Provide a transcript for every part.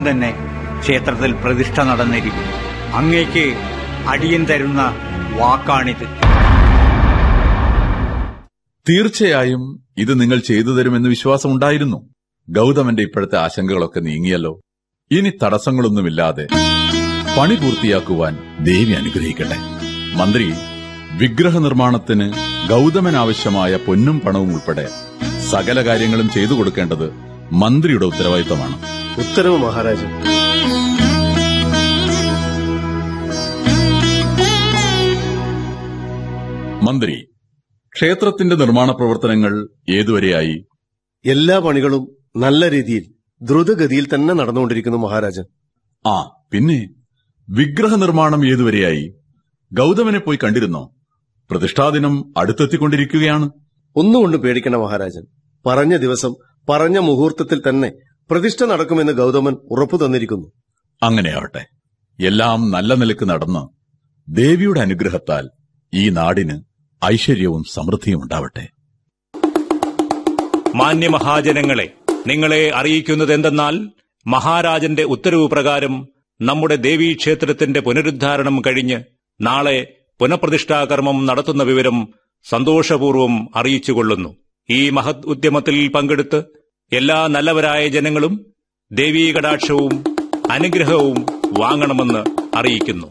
തന്നെ ക്ഷേത്രത്തിൽ പ്രതിഷ്ഠ നടന്നിരിക്കും അങ്ങേക്ക് അടിയൻ തരുന്ന വാക്കാണിത് തീർച്ചയായും ഇത് നിങ്ങൾ ചെയ്തു തരുമെന്ന് വിശ്വാസമുണ്ടായിരുന്നു ഗൗതമന്റെ ഇപ്പോഴത്തെ ആശങ്കകളൊക്കെ നീങ്ങിയല്ലോ ഇനി തടസ്സങ്ങളൊന്നുമില്ലാതെ പണി പൂർത്തിയാക്കുവാൻ ദേവി അനുഗ്രഹിക്കട്ടെ മന്ത്രി വിഗ്രഹ നിർമ്മാണത്തിന് ഗൗതമൻ ആവശ്യമായ പൊന്നും പണവും ഉൾപ്പെടെ സകല കാര്യങ്ങളും ചെയ്തു കൊടുക്കേണ്ടത് മന്ത്രിയുടെ ഉത്തരവാദിത്തമാണ് ഉത്തരവ് മഹാരാജൻ മന്ത്രി ക്ഷേത്രത്തിന്റെ നിർമ്മാണ പ്രവർത്തനങ്ങൾ ഏതുവരെയായി എല്ലാ പണികളും നല്ല രീതിയിൽ ദ്രുതഗതിയിൽ തന്നെ നടന്നുകൊണ്ടിരിക്കുന്നു മഹാരാജൻ ആ പിന്നെ വിഗ്രഹ നിർമ്മാണം ഏതുവരെയായി ഗൗതമനെ പോയി കണ്ടിരുന്നോ പ്രതിഷ്ഠാദിനം അടുത്തെത്തിക്കൊണ്ടിരിക്കുകയാണ് ഒന്നുകൊണ്ട് പേടിക്കണ മഹാരാജൻ പറഞ്ഞ ദിവസം പറഞ്ഞ മുഹൂർത്തത്തിൽ തന്നെ പ്രതിഷ്ഠ നടക്കുമെന്ന് ഗൗതമൻ ഉറപ്പു തന്നിരിക്കുന്നു അങ്ങനെയാവട്ടെ എല്ലാം നല്ല നിലക്ക് നടന്ന് ദേവിയുടെ അനുഗ്രഹത്താൽ ഈ നാടിന് ഐശ്വര്യവും സമൃദ്ധിയും ഉണ്ടാവട്ടെ മാന്യമഹാജനങ്ങളെ നിങ്ങളെ അറിയിക്കുന്നത് എന്തെന്നാൽ മഹാരാജന്റെ ഉത്തരവ് പ്രകാരം നമ്മുടെ ദേവീക്ഷേത്രത്തിന്റെ പുനരുദ്ധാരണം കഴിഞ്ഞ് നാളെ പുനഃപ്രതിഷ്ഠാകർമ്മം നടത്തുന്ന വിവരം സന്തോഷപൂർവ്വം അറിയിച്ചുകൊള്ളുന്നു ഈ മഹത് ഉദ്യമത്തിൽ പങ്കെടുത്ത് എല്ലാ നല്ലവരായ ജനങ്ങളും ദേവീ കടാക്ഷവും അനുഗ്രഹവും വാങ്ങണമെന്ന് അറിയിക്കുന്നു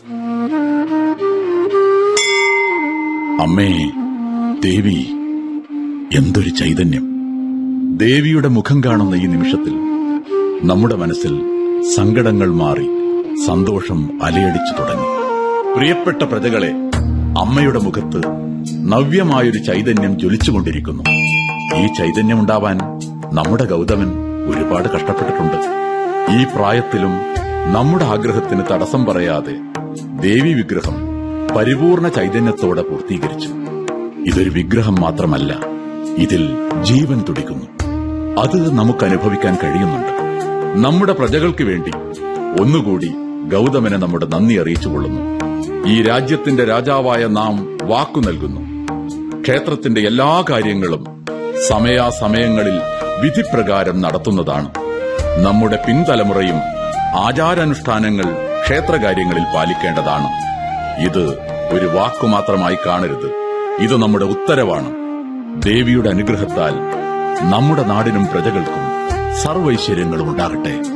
അമ്മേ ദേവി എന്തൊരു ചൈതന്യം ദേവിയുടെ മുഖം കാണുന്ന ഈ നിമിഷത്തിൽ നമ്മുടെ മനസ്സിൽ സങ്കടങ്ങൾ മാറി സന്തോഷം അലയടിച്ചു തുടങ്ങി പ്രിയപ്പെട്ട പ്രജകളെ അമ്മയുടെ മുഖത്ത് നവ്യമായൊരു ചൈതന്യം ജ്വലിച്ചുകൊണ്ടിരിക്കുന്നു ഈ ചൈതന്യമുണ്ടാവാൻ നമ്മുടെ ഗൗതമൻ ഒരുപാട് കഷ്ടപ്പെട്ടിട്ടുണ്ട് ഈ പ്രായത്തിലും നമ്മുടെ ആഗ്രഹത്തിന് തടസ്സം പറയാതെ ദേവി വിഗ്രഹം പരിപൂർണ ചൈതന്യത്തോടെ പൂർത്തീകരിച്ചു ഇതൊരു വിഗ്രഹം മാത്രമല്ല ഇതിൽ ജീവൻ തുടിക്കുന്നു അത് നമുക്ക് അനുഭവിക്കാൻ കഴിയുന്നുണ്ട് നമ്മുടെ പ്രജകൾക്ക് വേണ്ടി ഒന്നുകൂടി ഗൗതമനെ നമ്മുടെ നന്ദി അറിയിച്ചുകൊള്ളുന്നു ഈ രാജ്യത്തിന്റെ രാജാവായ നാം വാക്കു നൽകുന്നു ക്ഷേത്രത്തിന്റെ എല്ലാ കാര്യങ്ങളും സമയാസമയങ്ങളിൽ വിധിപ്രകാരം നടത്തുന്നതാണ് നമ്മുടെ പിൻതലമുറയും ആചാരാനുഷ്ഠാനങ്ങൾ ക്ഷേത്രകാര്യങ്ങളിൽ പാലിക്കേണ്ടതാണ് ഇത് ഒരു വാക്കു മാത്രമായി കാണരുത് ഇത് നമ്മുടെ ഉത്തരവാണ് ദേവിയുടെ അനുഗ്രഹത്താൽ നമ്മുടെ നാടിനും പ്രജകൾക്കും സർവൈശ്വര്യങ്ങളും ഉണ്ടാകട്ടെ